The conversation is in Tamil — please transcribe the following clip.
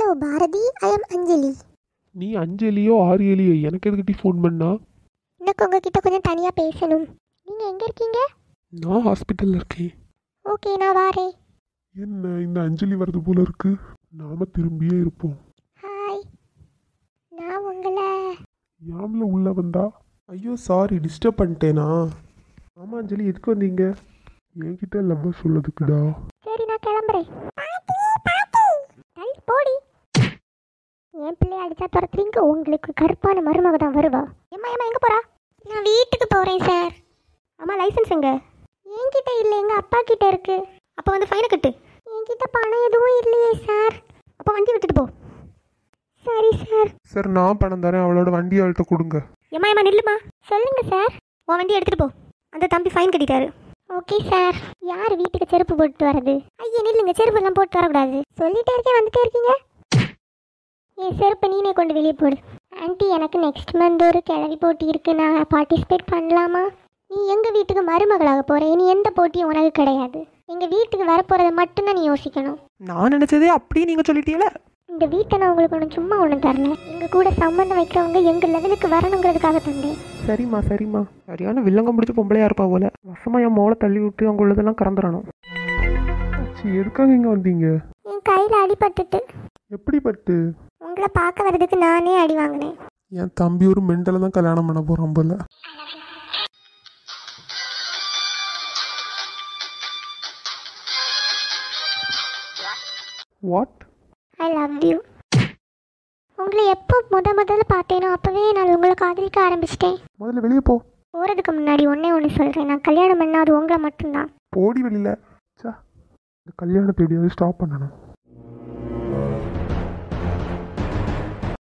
பாரதி ஐ எம் அஞ்சலி நீ அஞ்சலியோ ஆரியலியோ எனக்கு எதுக்கிட்டி ஃபோன் பண்ணா எனக்கு உங்ககிட்ட கொஞ்சம் தனியாக பேசணும் நீங்கள் எங்கே இருக்கீங்க நான் ஹாஸ்பிட்டலில் இருக்கேன் ஓகே நான் வாரேன் என்ன இந்த அஞ்சலி வரது போல இருக்கு நாம திரும்பியே இருப்போம் ஹாய் நான் உங்களை யாமில் உள்ள வந்தா ஐயோ சாரி டிஸ்டர்ப் பண்ணிட்டேனா ஆமாம் அஞ்சலி எதுக்கு வந்தீங்க என்கிட்ட லவ் சொல்லதுக்குடா சரி நான் கிளம்புறேன் தள்ளி போடி என் பிள்ளைய அடிச்சா துரத்துறீங்க உங்களுக்கு கருப்பான மருமக தான் வருவா ஏம்மா ஏம்மா எங்கே போறா நான் வீட்டுக்கு போகிறேன் சார் அம்மா லைசன்ஸ் எங்க என்கிட்ட இல்லை எங்கள் அப்பா கிட்ட இருக்கு அப்போ வந்து ஃபைனை கட்டு என்கிட்ட பணம் எதுவும் இல்லையே சார் அப்போ வண்டி விட்டுட்டு போ சரி சார் சார் நான் பணம் தரேன் அவளோட வண்டி அவள்கிட்ட கொடுங்க ஏம்மா ஏம்மா நில்லுமா சொல்லுங்க சார் உன் வண்டி எடுத்துட்டு போ அந்த தம்பி ஃபைன் கட்டிட்டாரு ஓகே சார் யார் வீட்டுக்கு செருப்பு போட்டு வர்றது ஐயா நில்லுங்க செருப்பு எல்லாம் போட்டு வரக்கூடாது சொல்லிட்டே இருக்கேன் வந்துட்டே இருக்கீங்க என் செருப்பை நீனே கொண்டு வெளியே போடு ஆன்ட்டி எனக்கு நெக்ஸ்ட் மந்த் ஒரு கிளவி போட்டி இருக்கு நான் பார்ட்டிசிபேட் பண்ணலாமா நீ எங்கள் வீட்டுக்கு மருமகளாக போகிற இனி எந்த போட்டியும் உனக்கு கிடையாது எங்கள் வீட்டுக்கு வரப்போகிறத மட்டும்தான் நீ யோசிக்கணும் நான் நினைச்சதே அப்படியே நீங்க சொல்லிட்டீங்களே இந்த வீட்டை நான் உங்களுக்கு ஒன்று சும்மா ஒன்று தரல எங்கள் கூட சம்மந்தம் வைக்கிறவங்க எங்கள் லெவலுக்கு வரணுங்கிறதுக்காக தந்தேன் சரிம்மா சரிம்மா சரியான வில்லங்க முடிச்ச பொம்பளையா இருப்பா போல வசமா என் மோளை தள்ளி விட்டு அவங்க உள்ளதெல்லாம் கறந்துடணும் சரி எதுக்காக இங்கே வந்தீங்க என் கையில் அடிபட்டுட்டு எப்படி பட்டு உங்களை பார்க்க வர்றதுக்கு நானே அடி வாங்கினேன் என் தம்பி ஒரு மெண்டலை தான் கல்யாணம் பண்ண போகிறான் போல வாட் ஐ லவ் யூ உங்களை எப்போ முத முதல்ல பார்த்தேனோ அப்போவே நான் உங்களை காதலிக்க ஆரம்பிச்சிட்டேன் முதல்ல வெளியே போ போகிறதுக்கு முன்னாடி ஒன்றே ஒன்று சொல்கிறேன் நான் கல்யாணம் பண்ணால் அது உங்களை மட்டும்தான் போடி வெளியில ச்சே இந்த கல்யாணத்தை எப்படியாவது ஸ்டாப் பண்ணணும்